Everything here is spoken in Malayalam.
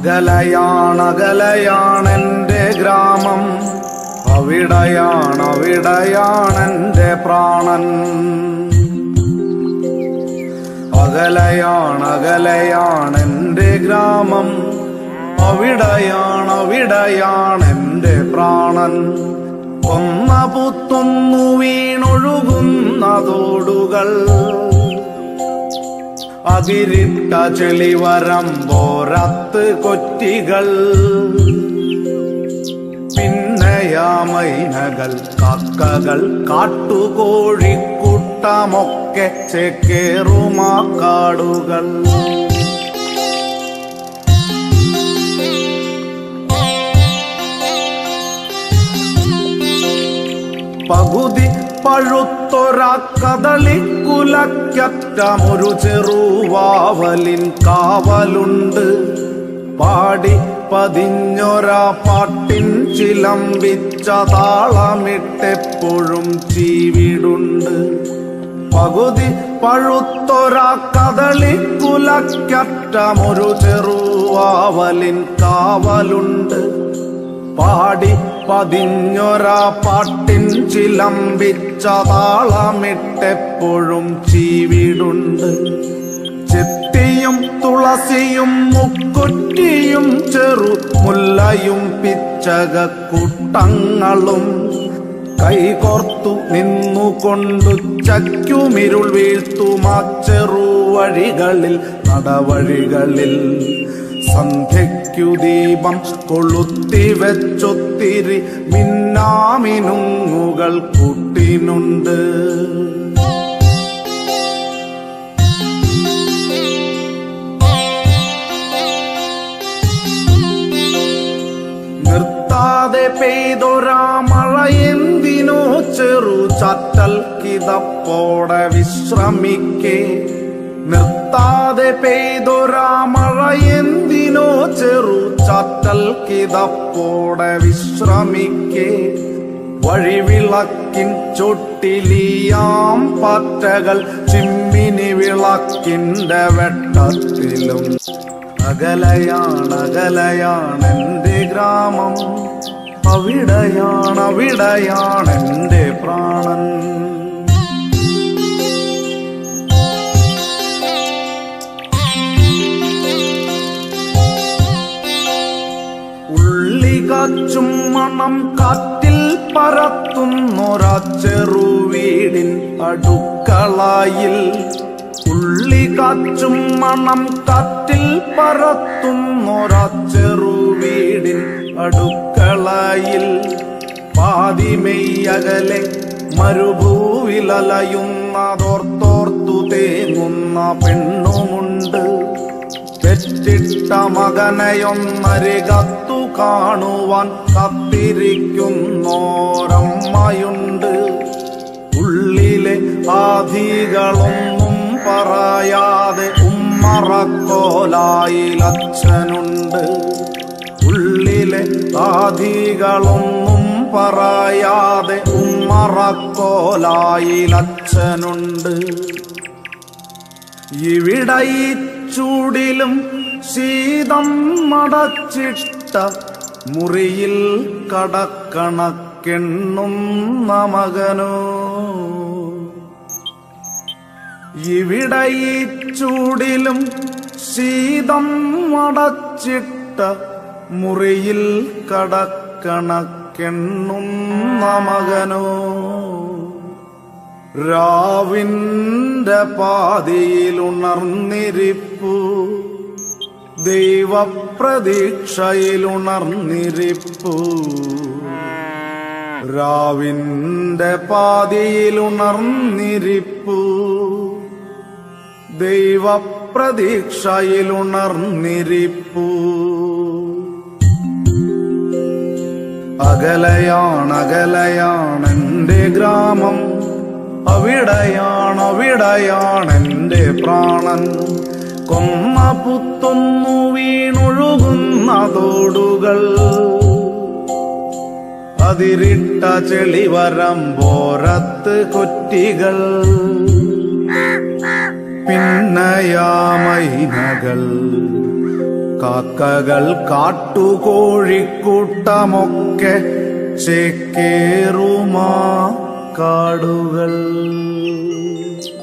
അകലയാണകലയാണെന്റെ ഗ്രാമം അവിടെയാണവിടെയാണെന്റെ പ്രാണൻ അകലയാണകലയാണെന്റെ ഗ്രാമം അവിടെയാണവിടെയാണെന്റെ പ്രാണൻ കൊന്ന പുത്തൊന്നു വീണൊഴുകുന്ന തോടുകൾ അതിരിട്ട ചെളിവരമ്പോരത്ത് കൊറ്റികൾ പിന്നെയാമൈനകൾ കക്കകൾ കാട്ടുകോഴിക്കൂട്ടമൊക്കെ ചേക്കേറുമാ കാടുകൾ പകുതി പഴുത്തൊരാ കദളിക്കുലക്കറ്റമൊരു ചെറുവാവലിൻ കാവലുണ്ട് പാടി പതിഞ്ഞൊരാ പാട്ടിൻ ചിലമ്പിച്ച താളമിട്ടെപ്പോഴും ചീവിടുണ്ട് പകുതി പഴുത്തൊരാ കദളിക്കുലക്കറ്റമൊരു ചെറുവാവലിൻ കാവലുണ്ട് പാടി പതിഞ്ഞൊരാ പാട്ടിൻ ചിലമ്പിച്ച താളമിട്ടെപ്പോഴും ചീവിടുണ്ട് ചെത്തിയും തുളസിയും മുക്കുറ്റിയും ചെറു മുല്ലയും പിച്ചകക്കൂട്ടങ്ങളും കൈകോർത്തു നിന്നുകൊണ്ടു ചക്കുമിരുൾ വീഴ്ത്തുമാ ചെറുവഴികളിൽ നടവഴികളിൽ സന്ധ്യയ്ക്കു ദീപം കൊളുത്തി വെച്ചൊത്തിരി മിന്നാമിനുങ്ങുകൾ കൂട്ടിനുണ്ട് നിർത്താതെ പെയ്തൊരാ മഴ എന്തിനോ ചെറു ചാറ്റൽ കിതപ്പോടെ വിശ്രമിക്കേ നിർത്താതെ പെയ്തൊരാ മഴ എന്തിനോ ചെറു ചാറ്റൽ കിതപ്പോടെ വിശ്രമിക്കേ വഴിവിളക്കിൻ ചൊട്ടിലിയാം പാറ്റകൾ ചിമ്മിനി വിളക്കിന്റെ വെട്ടത്തിലും അകലയാണ് അകലയാണ് എന്റെ ഗ്രാമം അവിടെയാണ് അവിടെയാണ് എന്റെ പ്രാണൻ ഉള്ളി കാച്ചും മണം കാറ്റിൽ പരത്തുന്നൊരാ ചെറുവീടിൻ അടുക്കളയിൽ ഉള്ളി കാച്ചും മണം കാറ്റിൽ പരത്തുന്നൊരാ ചെറുവീടിൻ അടുക്കളയിൽ പാതിമെയ്യകലെ മരുഭൂവിലലയുന്നതോർത്തോർത്തു തേങ്ങുന്ന പെണ്ണുമുണ്ട് പെറ്റിട്ട മകനെയൊന്നരികത്തു കാണുവാൻ കത്തിരിക്കുന്നോരമ്മയുണ്ട് ഉള്ളിലെ ആധികളൊന്നും പറയാതെ ഉമ്മറക്കോലായിലച്ഛനുണ്ട് ഉള്ളിലെ ആധികളൊന്നും പറയാതെ ഉമ്മറക്കോലായിലച്ഛനുണ്ട് ഇവിടെ ഈ ചൂടിലും ശീതം മടച്ചിട്ട മുറിയിൽ കടക്കണക്കെണ്ണുന്ന മകനോ ഇവിടെ ഈ ചൂടിലും ശീതം മടച്ചിട്ട മുറിയിൽ കടക്കണക്കെണ്ണുന്ന മകനോ രാവിന്റെ പാതിയിലുണർന്നിരിപ്പു ദൈവപ്രതീക്ഷയിലുണർന്നിരിപ്പു രാവിന്റെ പാതിയിലുണർന്നിരിപ്പു ദൈവപ്രതീക്ഷയിലുണർന്നിരിപ്പു അകലയാണ് എന്റെ ഗ്രാമം അവിടെയാണ് അവിടെയാണ് എന്റെ പ്രാണൻ കൊന്ന പുത്തൊന്നു വീണൊഴുകുന്ന തോടുകൾ അതിരിട്ട ചെളിവരമ്പോരത്ത് കൊറ്റികൾ പിന്നയാമൈനകൾ കാക്കകൾ കാട്ടുകോഴിക്കൂട്ടമൊക്കെ ചേക്കേറുമാ കാടുകൾ